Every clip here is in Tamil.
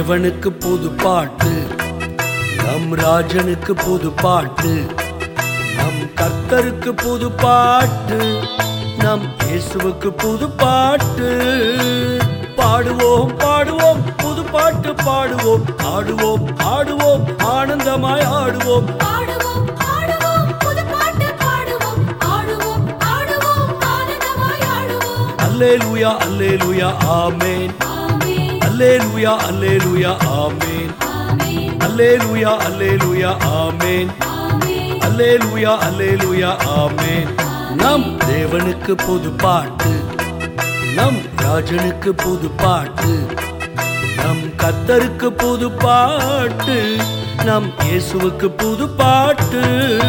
தேவனுக்கு புது பாட்டு நம் ராஜனுக்கு புது பாட்டு நம் கர்த்தருக்கு புது பாட்டு நம் இயேசுவுக்கு புது பாட்டு பாடுவோம் பாடுவோம் புது பாட்டு பாடுவோம் ஆடுவோம் ஆடுவோம் ஆனந்தமாய் ஆடுவோம் பாடுவோம் பாடுவோம் புது பாட்டு பாடுவோம் ஆடுவோம் ஆடுவோம் ஆனந்தமாய் ஆடுவோம் அல்லேலூயா அல்லேலூயா ஆமென் ஆமென் அல்லேலூயா அல்லேலூயா ஆமென் ஆமென் அல்லேலூயா அல்லேலூயா ஆமென் ஆமென் அல்லேலூயா அல்லேலூயா ஆமென் நம் தேவனுக்கு புது பாட்டு நம் ராஜனுக்கு புது பாட்டு நம் கத்தருக்கு புது பாட்டு நம் இயேசுவுக்கு புது பாட்டு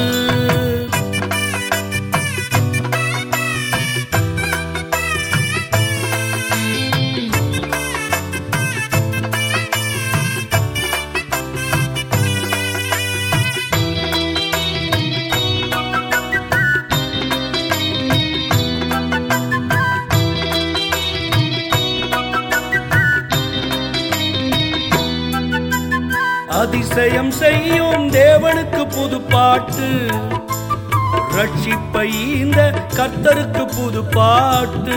அதிசயம் செய்யும் தேவனுக்கு புது பாட்டு ரட்சிப்பை இந்த கர்த்தருக்கு புது பாட்டு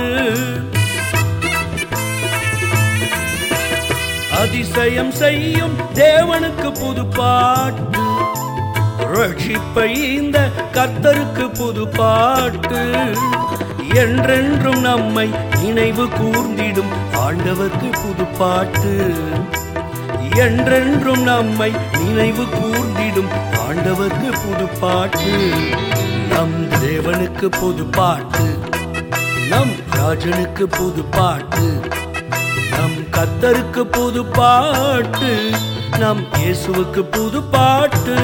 அதிசயம் செய்யும் தேவனுக்கு புது பாட்டு ரட்சிப்பை இந்த கர்த்தருக்கு புது பாட்டு என்றென்றும் நம்மை நினைவு கூர்ந்திடும் ஆண்டவர்க்கு புது பாட்டு என்றென்றும் நம்மை நினைவு கூர்ந்திடும் ஆண்டவர்க்கு புது பாட்டு நம் தேவனுக்கு புது பாட்டு நம் ராஜனுக்கு புது பாட்டு நம் கத்தருக்கு புது பாட்டு நம் இயேசுவுக்கு புது பாட்டு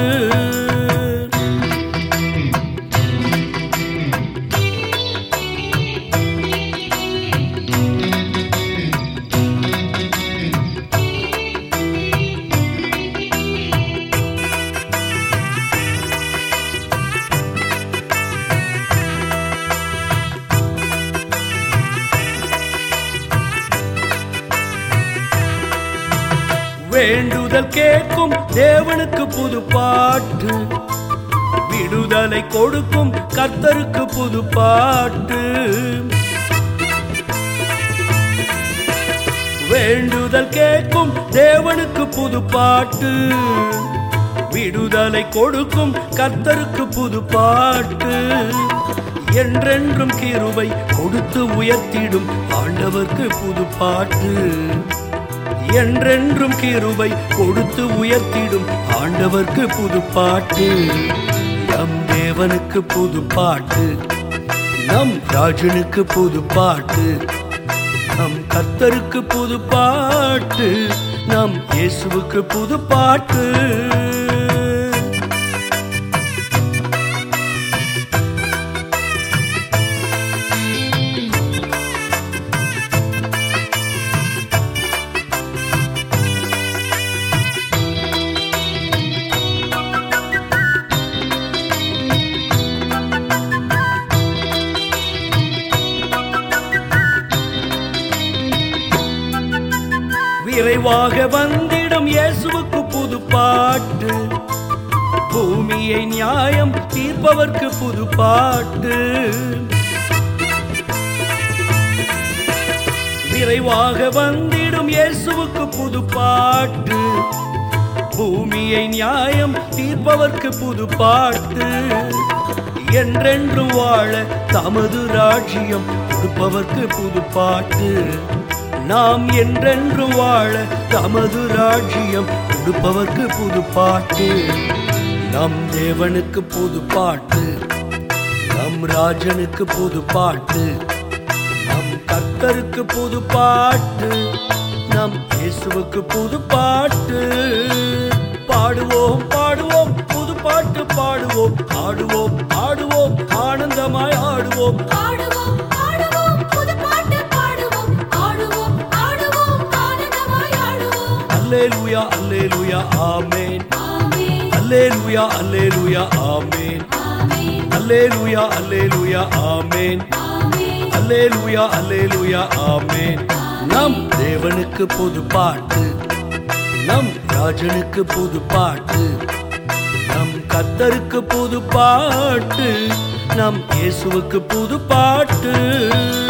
வேண்டுதல் கேட்கும் தேவனுக்கு புது பாட்டு விடுதலை கொடுக்கும் கர்த்தருக்கு புது பாட்டு வேண்டுதல் கேட்கும் தேவனுக்கு புது பாட்டு விடுதலை கொடுக்கும் கர்த்தருக்கு புது பாட்டு என்றென்றும் கிருபை கொடுத்து உயர்த்திடும் ஆண்டவர்க்கு புது பாட்டு என்றென்றும் கிருபை கொடுத்து உயர்த்திடும் ஆண்டவர்க்கு புது பாட்டு நம் தேவனுக்கு புது பாட்டு நம் ராஜனுக்கு புது பாட்டு நம் கர்த்தருக்கு புது பாட்டு நம் இயேசுவுக்கு புது பாட்டு விரைவாக வந்திடும் இயேசுவுக்கு புது பாட்டு பூமியை நியாயம் தீர்ப்பவர்க்கு புது பாட்டு விரைவாக வந்திடும் இயேசுவுக்கு புது பாட்டு பூமியை நியாயம் தீர்ப்பவர்க்கு புது பாட்டு என்றென்றும் வாழ தமது ராஜ்யம் கொடுப்பவர்க்கு புது பாட்டு நாம் என்றென்றும் வாழ தமது ராஜ்யம் கொடுப்பவர்க்கு புது பாட்டு நம் தேவனுக்கு புது பாட்டு நம் ராஜனுக்கு புது பாட்டு நம் கர்த்தருக்கு புது பாட்டு நம் இயேசுவுக்கு புது பாட்டு பாடுவோம் பாடுவோம் புது பாட்டு பாடுவோம் ஆடுவோம் ஆடுவோம் ஆனந்தமாய் ஆடுவோம் பாடுவோம் பாடுவோம் புது பாட்டு பாடுவோம் ஆடுவோம் ஆடுவோம் ஆனந்தமாய் ஆடுவோம் அல்லேலூயா அல்லேலூயா ஆமென் ஆமென் அல்லேலூயா அல்லேலூயா ஆமென் ஆமென் அல்லேலூயா அல்லேலூயா ஆமென் ஆமென் அல்லேலூயா அல்லேலூயா ஆமென் நம் தேவனுக்கு புது பாட்டு நம் ராஜனுக்கு புது பாட்டு நம் கத்தருக்கு புது பாட்டு நம் இயேசுவுக்கு புது பாட்டு